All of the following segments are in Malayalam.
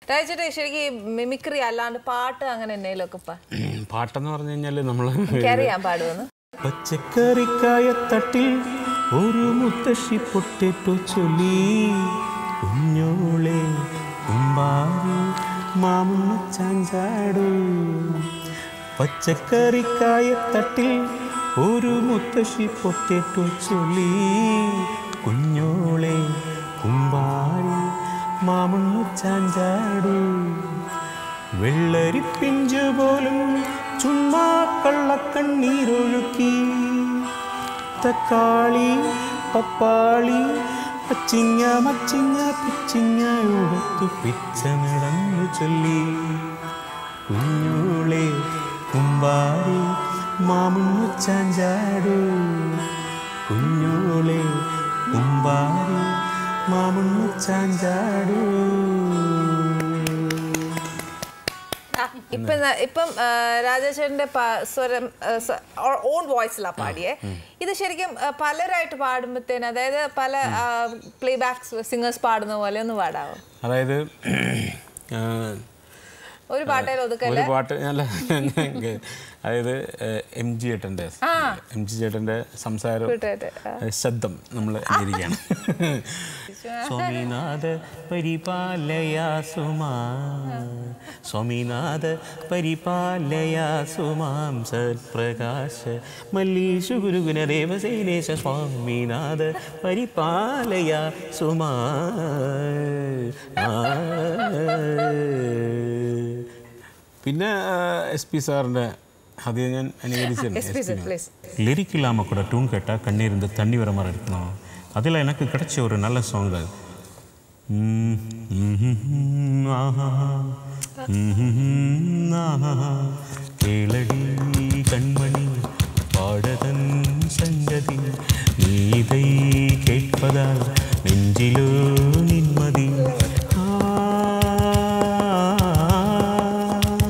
രാജേട്ടാ ശരിക്കും മിമിക്രി അല്ലാണ്ട് പാട്ട് അങ്ങനെ എന്തെങ്കിലുമൊക്കെ പാ പാട്ടെന്ന് പറഞ്ഞു കഴിഞ്ഞാൽ നമ്മൾ എനിക്കറിയാൻ പാടുമെന്ന് പച്ചക്കറിക്കായത്തട്ടിൽ ഒരു മുത്തശ്ശി പൊട്ടിട്ടു ചൊല്ലി കുഞ്ഞോളെ കുമ്പാരി മാമണ്ണ ചാഞ്ചാടു പച്ചക്കറിക്കായത്തട്ടിൽ ഒരു മുത്തശ്ശി പൊട്ടിട്ടു ചൊല്ലി കുഞ്ഞോളെ കുമ്പാരി മാമണ്ണ ചാഞ്ചാടു വെള്ളരിപ്പിഞ്ചു പോലും ചുമ്മാ കള്ളക്കണ്ണീരൊഴുക്കി തക്കാളി പപ്പാളി പച്ചിങ്ങ മച്ചിങ്ങ പിച്ചിങ്ങ ഉടത്തു പിച്ച നടന്നു ചൊല്ലി കുഞ്ഞോളെ കുമ്പാരി മാമുണ്ണു ചാഞ്ചാടു കുഞ്ഞോളെ കുമ്പാരി മാമുണ്ണു ചാഞ്ചാടു ആ, ഇപ്പൊ ന- ഇപ്പം ആ, രാജേശ്വരന്റെ പ- സ്വരം ഓൺ വോയിസിലാ പാടിയേ ഇത് ശരിക്കും ആ, പലരായിട്ട് പാടുമ്പോഴത്തേന് അതായത് പല പ്ലേ ബാക്ക് സിംഗേഴ്സ് പാടുന്ന പോലെ ഒന്ന് പാടാവോ അതായത് ആ, ഒരു പാട്ടേൽ ഒതുക്കല്ലേ ഒരു പാട്ട് അല്ല അതായത് എം ജി ചേട്ടൻ്റെ എം ജി ചേട്ടൻ്റെ സംസാരം കൂട്ടുകാര്, ആ. ഏ, ശബ്ദം നമ്മൾ അനുകരിക്കുകയാണ് സ്വാമിനാഥ പരിപാലയാ സുമാ സ്വാമിനാഥ പരിപാലയാ സുമാം സത്പ്രകാശ മല്ലീഷു ഗുരുഗുന ദേവസേനേശ സ്വാമിനാഥ പരിപാലയാ സുമാ പിന്നെ എസ് പി സാറിൻ്റെ അത് ഞാൻ അനുകരിച്ചിട്ടുണ്ട് எஸ்பி சார் ப்ளீஸ் லிரிக் இல்லாமல் கூட டூன் கேட்டால் கண்ணீர் தண்ணி வர மாதிரி இருக்கணும் அதில் எனக்கு கிடைச்ச ஒரு நல்ல சாங் அது ம், ம்ஹும், ஆஹா, ம்ஹும், ஆஹா. கேளடி கண்மணி பாடதன் சங்கதி நீதை கேட்பதால் நெஞ்சிலோ நிம்மதி ஆ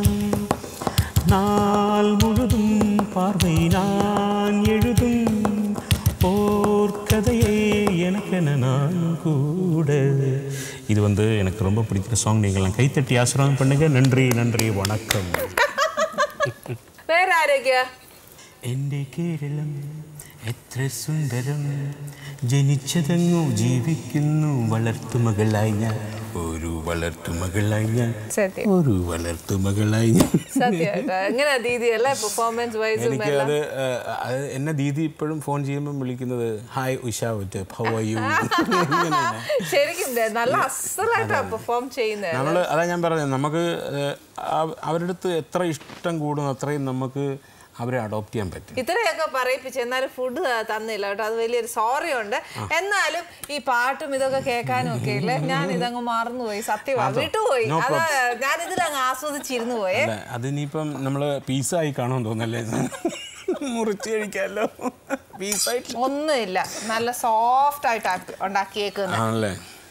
நாள் முழுதும் பார்வை நான் எழுதும் போர்க்கதையை எனக்கென நான் கூட இது வந்து எனக்கு ரொம்ப பிடிக்கிற சாங் நீங்கள்லாம் கைத்தட்டி ஆசீர்வாதம் பண்ணுங்க நன்றி நன்றி வணக்கம் വേറെ ആരൊക്കെയാ എൻ്റെ കേരളം എത്ര സുന്ദരം ജനിച്ചതങ്ങു ജീവിക്കുന്നു വളർത്തുമകളായി ഞാൻ ഒരു വളർത്തുമകളായി ഞാൻ സത്യം ഒരു വളർത്തുമകളായി ഞാൻ സത്യമായിട്ട് എങ്ങനെ ദീദി അല്ലേ പെർഫോമൻസ് വൈസും എനിക്ക് എല്ലാം അത് ഏഹ്, അത് എന്നെ ദീദി ഇപ്പോഴും ഫോൺ ചെയ്യുമ്പോൾ വിളിക്കുന്നത് hi Usha with how are you ശരിക്കും ദേ, നല്ല അസലായിട്ടാ പെർഫോം ചെയ്യുന്നത് നമ്മൾ അതാ ഞാൻ പറഞ്ഞത് നമുക്ക് ഏഹ്, അവ- അവരുടെ അടുത്ത് എത്ര ഇഷ്ടം കൂടുന്നു അത്രയും നമുക്ക് അവരെ അഡോപ്റ്റ് ചെയ്യാൻ പറ്റും ഇത്രയൊക്കെ പറയിപ്പിച്ച് എന്നാലും ഫുഡ് തന്നില്ല കേട്ടോ അത് വലിയൊരു സോറി ഉണ്ട് എന്നാലും ഈ പാട്ടും ഇതൊക്കെ കേൾക്കാനും ഒക്കെ ഇല്ലേ ഞാൻ ഇതങ്ങ് മറന്നുപോയി സത്യമാണ് വിട്ടുപോയി No അത് ഞാൻ ഇതിലങ്ങ് ആസ്വദിച്ചിരുന്നു പോയേ അല്ല അതിനിപ്പം നമ്മൾ പീസായി കാണുമെന്ന് തോന്നല്ലേ മുറിച്ച് കഴിക്കാമല്ലോ പീസായിട്ട് ഒന്നുമില്ല നല്ല സോഫ്റ്റ് ആയിട്ട് ആക്കി- ഉണ്ടാക്കിയേക്കുന്നത് ആണല്ലേ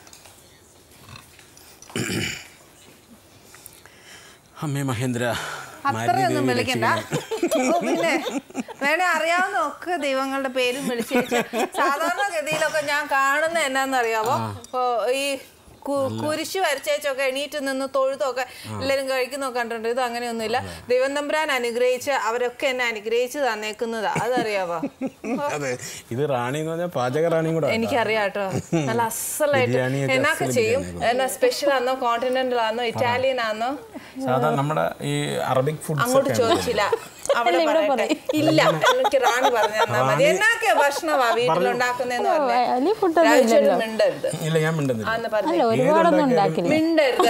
അമ്മേ മഹേന്ദ്ര അത്രയൊന്നും മാരുതി വിളിക്കണ്ട രക്ഷിക്കണേ. ഓ, പിന്നെ വേണേ അറിയാവുന്ന ഒക്കെ ദൈവങ്ങളുടെ പേരും വിളിച്ചേച്ച് സാധാരണ ഗതിയിലൊക്കെ ഞാൻ കാണുന്ന എന്നാന്നറിയാവോ ഇപ്പൊ ഈ കു- കുരിശ് വരച്ചേച്ചൊക്കെ എണീറ്റ് നിന്ന് തൊഴുതൊക്കെ എല്ലാവരും കഴിക്കുന്നൊക്കെ കണ്ടിട്ടുണ്ട് ഇത് അങ്ങനെയൊന്നുമില്ല ദൈവം തമ്പുരാൻ അനുഗ്രഹിച്ച് അവരൊക്കെ എന്നെ അനുഗ്രഹിച്ച് തന്നേക്കുന്നതാ അതറിയാവോ അതെ ഇത് റാണി എന്ന് പറഞ്ഞാൽ പാചക റാണിയും കൂടെ എനിക്കറിയാം കേട്ടോ നല്ല അസലായിട്ട് ബിരിയാണിയൊക്കെ എന്നൊക്കെ അസല് ചെയ്യും ബിരിയാണി എന്നാ സ്പെഷ്യൽ ആണോ കോണ്ടിനെന്റൽ ആണോ ഇറ്റാലിയൻ ആണോ സാധാരണ നമ്മുടെ ഈ അറബിക് ഫുഡ്സ് അങ്ങോട്ട് ചോദിച്ചില്ല അവിടെ പറയട്ടെ. ഇല്ല എനിക്ക് റാണി പറഞ്ഞു തന്നാ മതി എന്നൊക്കെ ഭക്ഷണമാ വീട്ടിലുണ്ടാക്കുന്നതെന്ന് വലിയ ഫുഡ് പറഞ്ഞേ രാജേശ്വരൻ മിണ്ടരുത് ഇല്ല ഞാൻ മിണ്ടുന്നില്ല ആന്ന് പറഞ്ഞു അല്ല ഒരുപാടൊന്നും ഉണ്ടാക്കില്ല മിണ്ടരുത്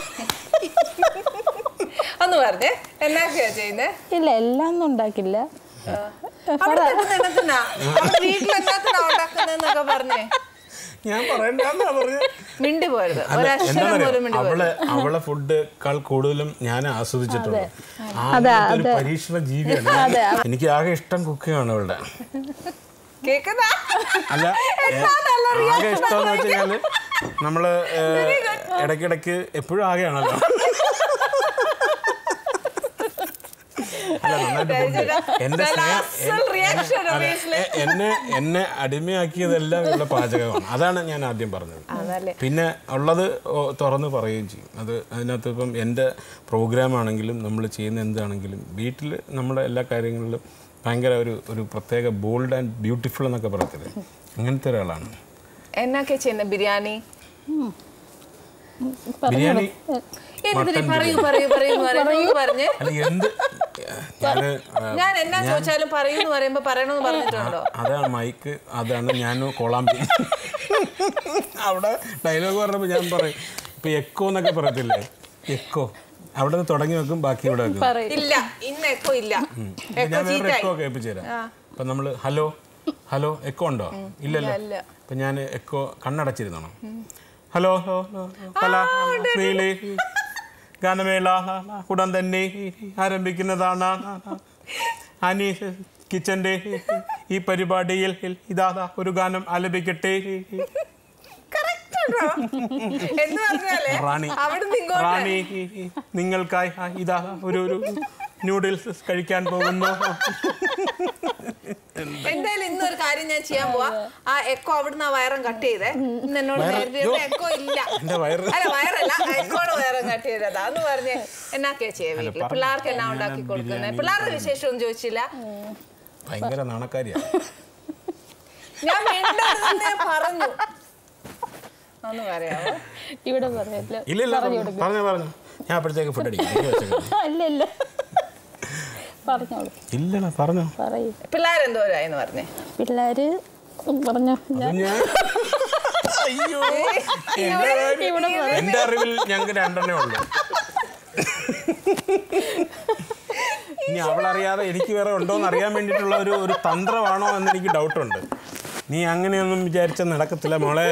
ഒന്ന് പറഞ്ഞേ എന്നാക്കെയാ ചെയ്യുന്നേ ഇല്ല എല്ലാം ഒന്നും ഉണ്ടാക്കില്ല അവിടെ നിൽക്കുന്ന എന്നത്തിനാ അവിടെ വീട്ടിൽ എന്നത്തിനാ ഉണ്ടാക്കുന്നതെന്നൊക്കെ പറഞ്ഞേ ഞാൻ പറയണ്ടെന്നാ പറഞ്ഞു മിണ്ടി പോരുത് അല്ല ഒരക്ഷരം എന്താണെന്നറിയോ പോലും മിണ്ടി പോരുത് അവളെ അവളെ ഫുഡേക്കാൾ കൂടുതലും ഞാൻ ആസ്വദിച്ചിട്ടുണ്ട് ആ ഒരു പരീക്ഷണ ജീവിയാണ് ഞാൻ. എനിക്ക് ആകെ ഇഷ്ടം കുക്കിംഗ് അവളുടെ കേക്കുന്ന അല്ല ഏ, ആകെ ഇഷ്ടം എന്ന് വെച്ച് കഴിഞ്ഞാല് നമ്മള് ഏ, ഇടയ്ക്കിടയ്ക്ക് എപ്പോഴും ആകെയാണല്ലോ അല്ല നന്നായിട്ട് ഫുഡ് എന്റെ നല്ല സ്നേഹം അസൽ reaction എന്നെ- അതെ, obviously. എ- എന്നെ എന്നെ അടിമയാക്കിയതെല്ലാം ഇവിടെ പാചകമാണ് അതാണ് ഞാൻ ആദ്യം പറഞ്ഞത് അതല്ലേ പിന്നെ ഉള്ളത് ഓ- തുറന്ന് പറയുകയും ചെയ്യും അത് അതിനകത്ത് ഇപ്പം എൻ്റെ പ്രോഗ്രാം ആണെങ്കിലും നമ്മൾ ചെയ്യുന്ന എന്താണെങ്കിലും വീട്ടിൽ നമ്മുടെ എല്ലാ കാര്യങ്ങളിലും ഭയങ്കര ഒരു ഒരു പ്രത്യേക ബോൾഡ് ആൻഡ് ബ്യൂട്ടിഫുൾ എന്നൊക്കെ പറയത്തില്ലേ അങ്ങനത്തെ ഒരാളാണ് എന്നൊക്കെ ചെയ്യുന്ന ബിരിയാണി ബിരിയാണി എന്തിനു പറയൂ പറയൂ പറയൂ എന്ന് പറയുന്നു പറഞ്ഞ് അല്ല എന്ത് ഞാന് ആ, ഞാൻ എന്നാ ചോദിച്ചാലും പറയൂ എന്ന് പറയുമ്പോ പറയണമെന്ന് പറഞ്ഞിട്ടുണ്ടോ അതാണ് മൈക്ക് അതാണ് ഞാൻ കോളാമ്പി അവിടെ ഡയലോഗ് പറഞ്ഞപ്പോൾ ഞാൻ പറയും ഇപ്പൊ എക്കോ എന്നൊക്കെ പറയത്തില്ലേ എക്കോ അവിടെ നിന്ന് തുടങ്ങി വെക്കും ബാക്കി ഇവിടെ വെക്കും പറയും ഇല്ല ഇന്ന് എക്കോ ഇല്ല ഇപ്പൊ എക്കോ ഞാൻ വേറെ ചീറ്റായി എക്കോ കേൾപ്പിച്ചു തരാം അപ്പൊ നമ്മള് ഹലോ ഹലോ എക്കോ ഉണ്ടോ ഇല്ലല്ലോ ഇല്ല. അപ്പൊ ഞാൻ എക്കോ കണ്ണടച്ചിരുന്നോ ഹലോ ഹലോ ശ്രീലേ ഗാനമേള ഉടൻ തന്നെ ആരംഭിക്കുന്നതാണ് അനി കിച്ചന്റെ ഈ പരിപാടിയിൽ ഇതാ ഒരു ഗാനം ആലപിക്കട്ടെ Correct ആണോ? എന്ന് പറഞ്ഞാലേ റാണി അവിടുന്ന് ഇങ്ങോട്ട് റാണി നിങ്ങൾക്കായി ആ, ഇതാ ഒരു ഒരു ന്യൂഡിൽസ് കഴിക്കാൻ പോകുന്നു എന്തായാലും ഇന്നൊരു കാര്യം ഞാൻ ചെയ്യാൻ പോവാ ആ എക്കോ അവിടുന്ന് ആ വയറും കട്ട് ചെയ്തേ ഇന്ന് എന്നോട് നേരത്തെ എക്കോ ഇല്ല എന്റെ വയറ് അല്ല വയറല്ല എക്കോടെ വയറും കട്ട് ചെയ്തതാ എന്ന് പറഞ്ഞ് എന്നാക്കിയാ ചെയ്യാ വീട്ടില് പിള്ളേർക്ക് എന്നാ ഉണ്ടാക്കി കൊടുക്കുന്നത് പിള്ളേരുടെ വിശേഷം ഒന്നും ചോദിച്ചില്ല ഭയങ്കര നാണക്കാരിയാണ് ഞാൻ മിണ്ടരുതെന്നേ പറഞ്ഞു ഒന്ന് പറയാമോ ഇവിടെ പറയല്ലോ ഇല്ല ഇല്ല പറഞ്ഞു പറഞ്ഞു ഞാൻ അപ്പോഴത്തേക്ക് ഫുഡ് അടിക്കും എനിക്ക് വിശക്കുന്നു. ഇല്ല ഇല്ല പറഞ്ഞോളൂ ഇല്ലടാ പറഞ്ഞോ പറയൂ പിള്ളേരെന്തോരായെന്ന് പറഞ്ഞേ പിള്ളേര് പറഞ്ഞോ ഞാൻ ഞാൻ അയ്യോ എന്റെ കാര്യം- എന്റെ അറിവിൽ ഞങ്ങൾക്ക് രണ്ടെണ്ണേ ഉള്ളൂ ഇനി അവളറിയാതെ എനിക്ക് വേറെ ഉണ്ടോന്ന് അറിയാൻ വേണ്ടിയിട്ടുള്ള ഒരു ഒരു തന്ത്രമാണോ എന്ന് എനിക്ക് ഡൗട്ടുണ്ട് നീ അങ്ങനെയൊന്നും വിചാരിച്ച നടക്കത്തില്ല മോളെ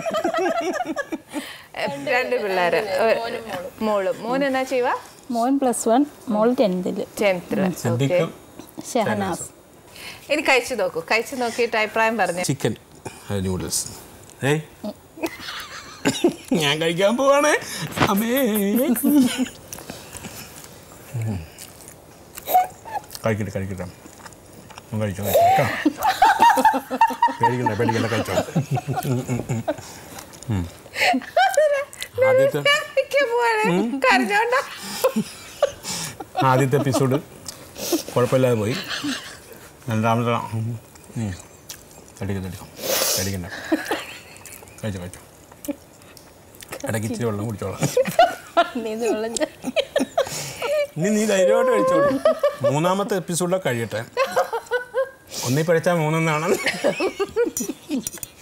എ, രണ്ട് പിള്ളേര് ഒരു- മോളും മോൻ എന്നാ ചെയ്യുക മോൻ പ്ലസ് വൺ മോൾ ടെൻത്തില് ടെൻത്തിൽ ഓക്കെ സിദ്ദിഖും ഷഹനാസ് ഇനി കഴിച്ചു നോക്കൂ കഴിച്ചു നോക്കിയിട്ട് അഭിപ്രായം പറഞ്ഞു ചിക്കൻ നൂഡിൽസ് ഏയ് ഞാൻ കഴിക്കാൻ പോവാണേ അമ്മേ ഉം. കഴിക്കട്ടെ കഴിക്കട്ടെ ഒന്ന് കഴിച്ചോ കഴിച്ചോ കേട്ടോ. പേടിക്കണ്ട പേടിക്കണ്ട കഴിച്ചോ ഉം, ഉം, ഉം. ഉം. ആദ്യത്തെ കരഞ്ഞോണ്ട ആദ്യത്തെ എപ്പിസോഡ് കുഴപ്പമില്ലാതെ പോയി രണ്ടാമത്തെ ഉം. തടിക്കും തടിക്കും പേടിക്കണ്ട കഴിച്ചോ കഴിച്ചോ ഇടയ്ക്ക് ഇച്ചിരി വെള്ളം കുടിച്ചോളാം നീ ഇത് വിളഞ്ഞ ഇനി നീ ധൈര്യമായിട്ട് കഴിച്ചോളൂ മൂന്നാമത്തെ എപ്പിസോഡിലെ കഴിയട്ടെ ഒന്നി പഠിച്ചാൽ മൂന്നെന്നാണ്